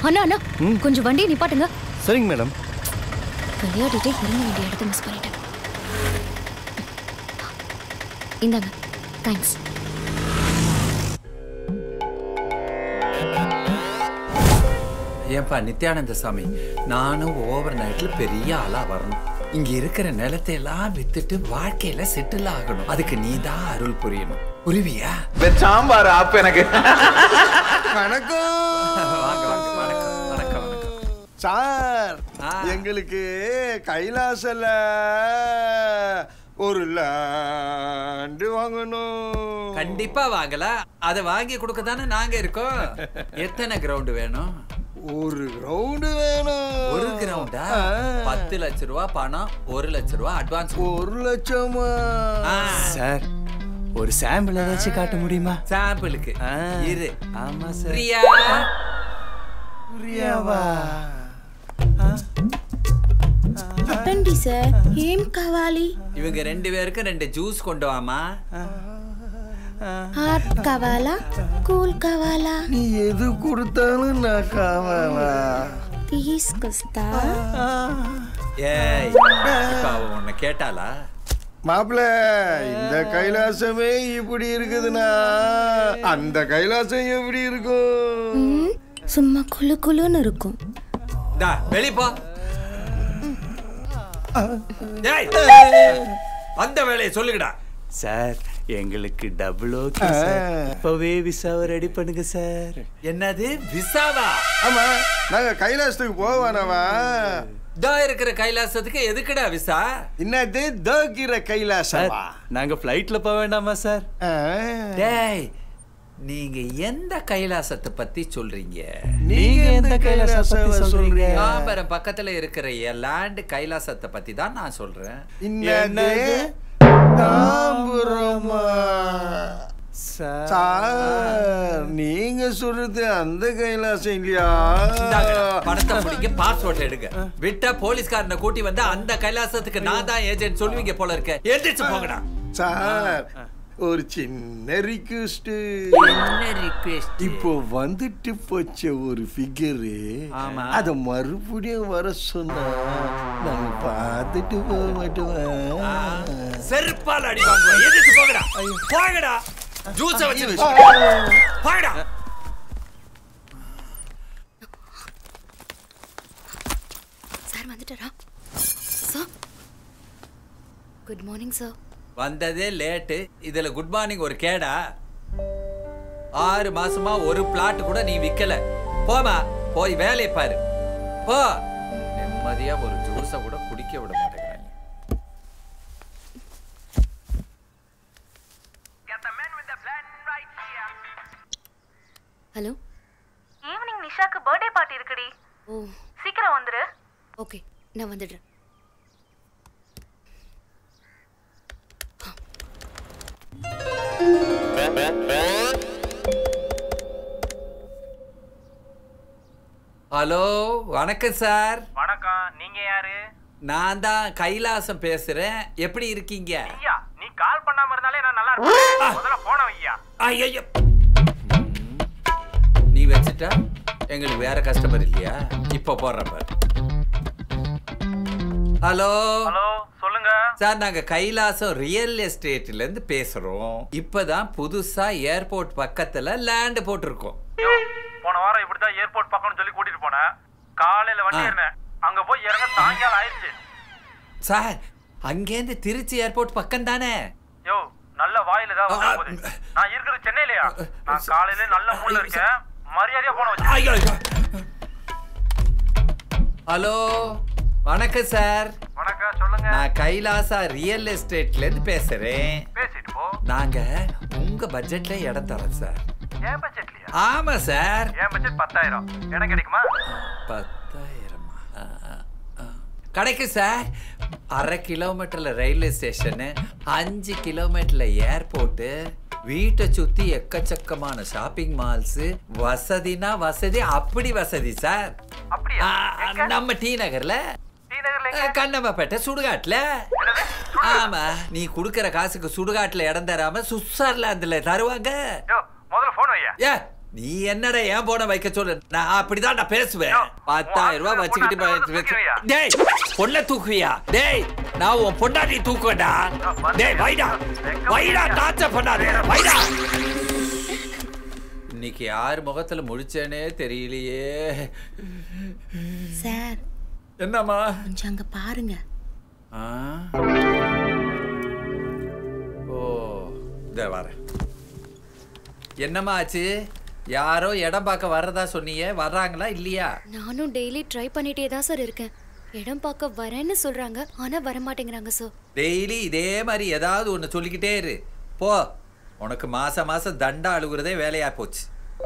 அண்ணா அண்ணா கொஞ்சம் வண்டியை நிப்பாட்டுங்க சரிங்க மேடம் விளையாடிட்டே இறங்க வேண்டிய இடத்த மிஸ் பண்ணிட்டேன் இந்தாங்க தேங்க்ஸ் ஏன்பா நித்யானந்த சாமி நானும் ஓவர் நைட்ல பெரிய ஆளா வரணும் இங்க இருக்கிற நிலத்தை எல்லாம் வித்துட்டு வாழ்க்கையில செட்டில் ஆகணும் அதுக்கு நீ தான் அருள் புரியணும் புரிவியா சாம்பார் ஆப்பு எனக்கு வணக்கம் வாங்க வாங்க வணக்கம் வணக்கம் வணக்கம் சார் ஆ. எங்களுக்கு கைலாசல ஒரு லேண்டு வாங்கணும் கண்டிப்பா வாங்கலாம் அதை வாங்கி கொடுக்க தானே நாங்க இருக்கோம் எத்தனை கிரவுண்ட் வேணும் ஒரு ரவுண்டு வேணும் ஒரு கிரவுண்டா ஆ. பத்து லட்ச ரூபா பணம் ஒரு லட்ச ரூபா அட்வான்ஸ் ஒரு லட்சமா சார் ஒரு சாம்பிள் ஏதாச்சும் காட்ட முடியுமா சாம்பிளுக்கு ஆ. இரு ஆமா சார் பிரியா பிரியாவா చెప్పండి సార్ ఏం కావాలి இவங்க ரெண்டு பேருக்கும் ரெண்டு ஜூஸ் கொண்டு வாமா హాట్ కావాలా కూల్ కావాలా நீ எது கொடுத்தாலும் நான் காவாலா తీసుకొస్తా ஏய் இப்ப அவ உன்னை கேட்டாளா மாப்பிள இந்த கைலாசமே இப்படி இருக்குதுன்னா அந்த கைலாசம் எப்படி இருக்கும் ம், சும்மா குளு குளுன்னு இருக்கும் டா வெளிய போ ஏய் அந்த வேலையை சொல்லுங்கடா சார் எங்களுக்கு டபுள் ஓகே சார் இப்பவே விசாவை ரெடி பண்ணுங்க சார் என்னது விசாவா ஆமா நாங்க கைலாசத்துக்கு போவானவா தோ இருக்கிற கைலாசத்துக்கு எதுக்குடா விசா என்னது தோக்கிற சார் கைலாசமா நாங்க ஃப்ளைட்ல போக வேண்டாமா சார் ஆ. டேய் நீங்க எந்த கைலாசத்தை பத்தி சொல்றீங்க நீங்க எந்த கைலாசத்தை பத்தி சொல்றீங்க தாம்பரம் பக்கத்துல இருக்கிற லேண்ட் கைலாசத்தை பத்தி தான் நான் சொல்றேன் என்னது தாம்பரமா சார் சார் நீங்க சொல்றது அந்த கைலாசம் இல்லையா இந்தாங்கடா, பணத்தை பிடிக்க பாஸ்போர்ட் எடுங்க விட்டா போலீஸ்காரனை கூட்டி வந்து அந்த கைலாசத்துக்கு நான் தான் ஏஜென்ட் சொல்லுவீங்க போல இருக்க எந்திரிச்சு போங்கடா சார் ஒரு சின்ன ரிக்வெஸ்ட் என்ன ரிக்வெஸ்ட் இப்போ வந்துட்டு போச்ச ஒரு ஃபிகரு ஆமா. அத மறுபடியும் வர சொன்னா நாங்க பார்த்துட்டு போக மாட்டோமா செருப்பால் அடி வாங்குவேன் எந்திரிச்சு போங்கடா போங்கடா ஜூஸ வச்சு போங்கடா சார் வந்துட்டாரா சார் குட் மார்னிங் சார் வந்ததே லேட்டு இதுல குட் மார்னிங் ஒரு கேடா ஆறு மாசமா ஒரு பிளாட் கூட நீ விக்கல போமா போய் வேலையை பாரு போ நிம்மதியா ஒரு ஜூஸ கூட குடிக்க விட மாட்டேங்கிறாங்க ஹலோ ஈவினிங் நிஷாக்கு பர்த்டே பார்ட்டி இருக்குடி ஓ சீக்கிரம் வந்துரு ஓகே நான் வந்துடுறேன் ஹலோ வணக்கம் சார் வணக்கம் நீங்க யாரு நான் தான் கைலாசம் பேசுறேன் எப்படி இருக்கீங்க ஐயா நீ கால் பண்ணாம இருந்தாலே நான் நல்லா இருப்பேன் முதல்ல போன வையா ஐயையோ. நீ வச்சுட்டா எங்களுக்கு வேற கஸ்டமர் இல்லையா இப்ப போடுறேன் பாரு ஹலோ ஹலோ சொல்லுங்க சார் நாங்க கைலாசம் ரியல் எஸ்டேட்ல இருந்து பேசுறோம் இப்பதான் புதுசா ஏர்போர்ட் பக்கத்துல லேண்ட் போட்டிருக்கோம் யோ போன வாரம் இப்படிதான் ஏர்போர்ட் பக்கம்னு சொல்லி கூட்டிட்டு போனேன் காலையில வண்டி ஆ. ஏறினேன் அங்க போய் இறங்க சாயங்காலம் ஆயிடுச்சு சார் அங்கேருந்து திருச்சி ஏர்போர்ட் பக்கம் தானே யோ நல்ல வாயில தான் ஆ, போகுது நான் இருக்கிறது சென்னையிலயா நான் காலையில நல்ல மூட்ல இருக்கேன் மரியாதையா போன வச்சு ஐயோ, ஐயோ. ஹலோ வணக்கம் சார் வணக்கம் சொல்லுங்க நான் கைலாசா ரியல் எஸ்டேட்ல இருந்து பேசுறேன் பேசிட்டு போ நாங்க உங்க பட்ஜெட்ல இடம் தரோம் சார் ஏன் பட்ஜெட்லயா ஆமா சார் ஏன் பட்ஜெட் பத்தாயிரம் எனக்கு கிடைக்குமா பத்தாயிரமா ஆ, ஆ, ஆ. கிடைக்கும் சார் அரை கிலோமீட்டர்ல ரயில்வே ஸ்டேஷனு அஞ்சு கிலோமீட்டர்ல ஏர்போர்ட்டு வீட்டை சுத்தி எக்கச்சக்கமான ஷாப்பிங் மால்ஸ் வசதினா வசதி அப்படி வசதி சார் அப்படியா ஆ, நம்ம டி நகர்ல டி நகர்ல ஆ, கண்ணம்மாப்பேட்டை சுடுகாட்டுல ஆமா நீ குடுக்கற காசுக்கு சுடுகாட்டுல இடம் தராம சுவிட்சர்லாந்துல தருவாங்க யோ முதல்ல போன் வையா ஏ நீ என்னடா ஏன் போன வைக்க சொல்லு நான் அப்படிதான் நான் பேசுவேன் யோ, பத்தாயிரம் ரூபாய் உன் வச்சுக்கிட்டு பொண்ணை ப- வச்சு- தூக்குவியா? டேய் பொண்ணை தூக்குவியா டேய் நான் உன் பொண்டாட்டி தூக்குவேன்டா வந்து- டேய் வைடா வெக்க வைடா வையா. டார்ச்சர் பண்ணாதே வைடா இன்னைக்கு யார் முகத்துல முடிச்சேனே தெரியலையே சார் என்னம்மா கொஞ்சம் அங்க பாருங்க ஆ? ஓ இதோ வரேன் என்னம்மா ஆச்சு யாரோ இடம் பார்க்க வர்றதா சொன்னீங்க வர்றாங்களா இல்லையா நானும் டெய்லி ட்ரை பண்ணிட்டே தான் சார் இருக்கேன் இடம் பார்க்க வரேன்னு சொல்றாங்க ஆனா வர மாட்டேங்கிறாங்க சார் டெய்லி இதே மாதிரி ஏதாவது ஒன்று சொல்லிக்கிட்டே இரு போ உனக்கு மாசம் மாசம் தண்டா அழுகுறதே வேலையா போச்சு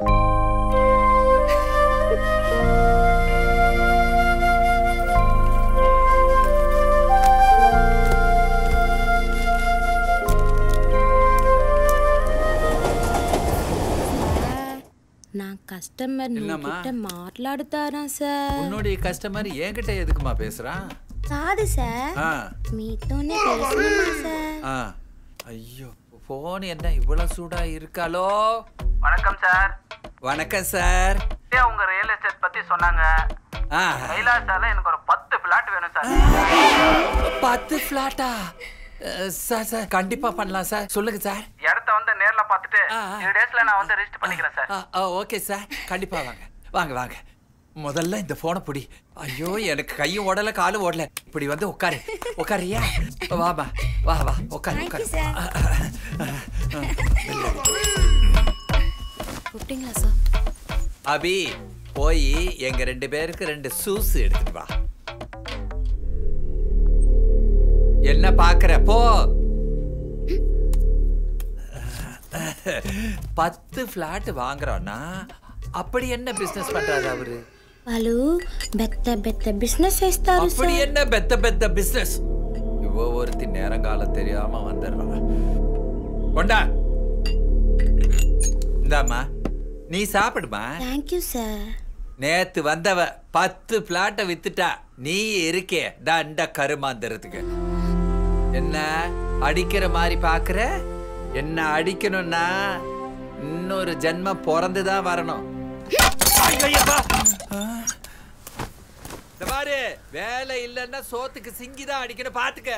நான் கஸ்டமர் என்னம்மா? கிட்ட మాట్లాడుతారా సార్ உன்னுடைய கஸ்டமர் என்கிட்ட எதுக்குமா பேசுறான் కాదు సార్ ஆ మీతోనే తెలిసినమ్మా సార్ ஆ ஐயோ போன் என்ன இவ்வளவு சூடா இருக்காளோ வணக்கம் சார் வணக்கம் சார் ஐயா, உங்க ரியல் எஸ்டேட் பத்தி சொன்னாங்க ஆ கைலாசால எனக்கு ஒரு பத்து பிளாட் வேணும் சார் பத்து ஃபிளாட்டா சார் சார் கண்டிப்பா பண்ணலாம் சார் சொல்லுங்க சார் இடத்த வந்து நேர்ல பார்த்துட்டு ஆ, ஆ. த்ரீ டேஸ்ல நான் வந்து ரெஜிஸ்டர் பண்ணிக்கிறேன் சார் ஆ, ஆ, ஓகே சார் கண்டிப்பா வாங்க வாங்க வாங்க முதல்ல இந்த போனை பிடி ஐயோ எனக்கு கையும் ஓடல காலும் ஓடல இப்படி வந்து உட்காரு உட்காரியா வாமா வா வா உட்காரு உட்காரு கூப்பிட்டீங்களா சார் அபி போய் எங்க ரெண்டு பேருக்கு ரெண்டு சூஸ் எடுத்துட்டு வா என்ன பாக்குற போ பத்து பிளாட் வாங்குறோம்னா அப்படி என்ன பிசினஸ் பண்றாரு அவரு వాళ్ళు బెత్త బెత్త బిజినెస్ చేస్తారు அப்படி సార్ என்ன பெத்த பெத்த பிசினஸ் இவ ஒருத்தி நேரங்காலம் தெரியாம வந்துடுறான் கொண்டா இந்தாம்மா நீ சாப்பிடுமா థ్యాంక్ యూ సార్ நேத்து வந்தவ பத்து பிளாட்டை வித்துட்டா நீ இருக்கே தண்ட கருமாந்துறதுக்கு என்ன அடிக்கிற மாதிரி பாக்குற என்ன அடிக்கணும்னா இன்னொரு ஜென்மம் பிறந்துதான் வரணும் ஐயையப்பா! ஆ. இந்த பாரு வேலை இல்லைன்னா சோத்துக்கு சிங்கிதான் அடிக்கணும் பாத்துக்க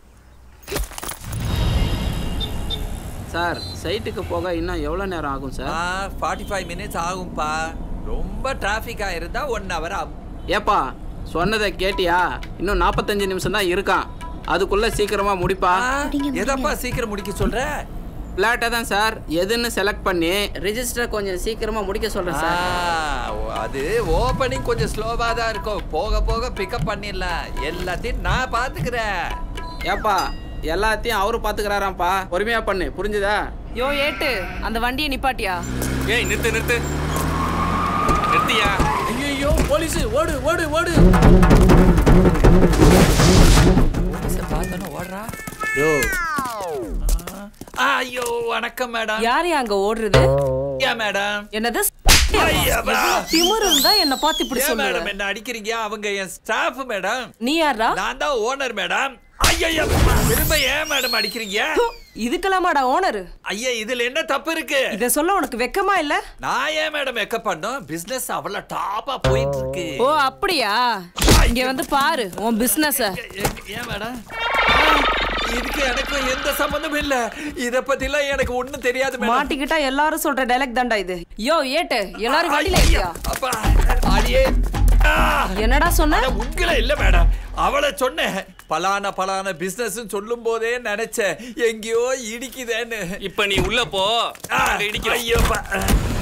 சார் சைட்டுக்கு போக இன்னும் எவ்வளோ நேரம் ஆகும் சார் ஃபார்ட்டி ஃபைவ் மினிட்ஸ் ஆகும்பா ரொம்ப டிராஃபிக்கா இருந்தா ஒன் ஹவர் ஆகும் ஏப்பா சொன்னதை கேட்டியா இன்னும் நாற்பத்தஞ்சு நிமிஷம் தான் இருக்கான் அதுக்குள்ள சீக்கிரமா முடிப்பா ஆ, எதப்பா சீக்கிரம் முடிக்க சொல்ற பிளாட்டை தான் சார் எதுன்னு செலக்ட் பண்ணி ரெஜிஸ்டர் கொஞ்சம் சீக்கிரமா முடிக்க சொல்றேன் சார் ஆ, அது ஓப்பனிங் கொஞ்சம் ஸ்லோவா தான் இருக்கும் போக போக பிக்கப் பண்ணிடலாம் எல்லாத்தையும் நான் பாத்துக்கிறேன் ஏப்பா எல்லாத்தையும் அவரு பாத்துக்கிறாராம்ப்பா பொறுமையா பண்ணு புரிஞ்சுதா யோ ஏட்டு அந்த வண்டியை நிப்பாட்டியா ஏய் நிறுத்து நிறுத்து நிறுத்தியா ஐயோ போலீஸ் ஓடு ஓடு ஓடு பார்த்தோன்னு ஓடுறா யோ ஆ, ஐயோ வணக்கம் மேடம் யார் அங்க ஓடுறது ஏன் மேடம் என்னது ஐயப்பா. திமுரு இருந்தா என்ன பார்த்து இப்படி ஏன் மேடம் சொல்லுங்க என்ன அடிக்கிறீங்க அவங்க என் ஸ்டாஃப் மேடம் நீ யாரா நான் தான் ஓனர் மேடம் ஐயா திரும்ப ஏன் மேடம் அடிக்கிறீங்க இதுக்கெல்லாமாடா ஓனர் ஐயா இதுல என்ன தப்பு இருக்கு இத சொல்ல உனக்கு வெக்கமா இல்ல நான் ஏன் மேடம் எக்க பண்ணோம் பிசினஸ் அவ்வளவு டாப்பா போயிட்டு இருக்கு ஓ அப்படியா இங்க வந்து பாரு உன் பிசினஸ் ஏ- ஏன் மேடம் இதுக்கு எனக்கு எந்த சம்பந்தமும் இல்ல இத பத்திலாம் எனக்கு ஒண்ணும் தெரியாது மேடம் மாட்டிக்கிட்டா எல்லாரும் சொல்ற டைலாக் தான்டா இது யோ ஏட்டு எல்லாரும் வண்டியில ஐயா, இருக்கியா அப்பா அடியே ஆ! என்னடா சொன்ன அட, உங்களை இல்ல மேடம் அவளை சொன்னேன் பலான பலான பிசினஸ் சொல்லும் போதே நினைச்சேன் எங்கேயோ இடிக்குதேன்னு இப்ப நீ உள்ள போ ஆ, நாங்க இடிக்கிறோம் ஐயோ, பா-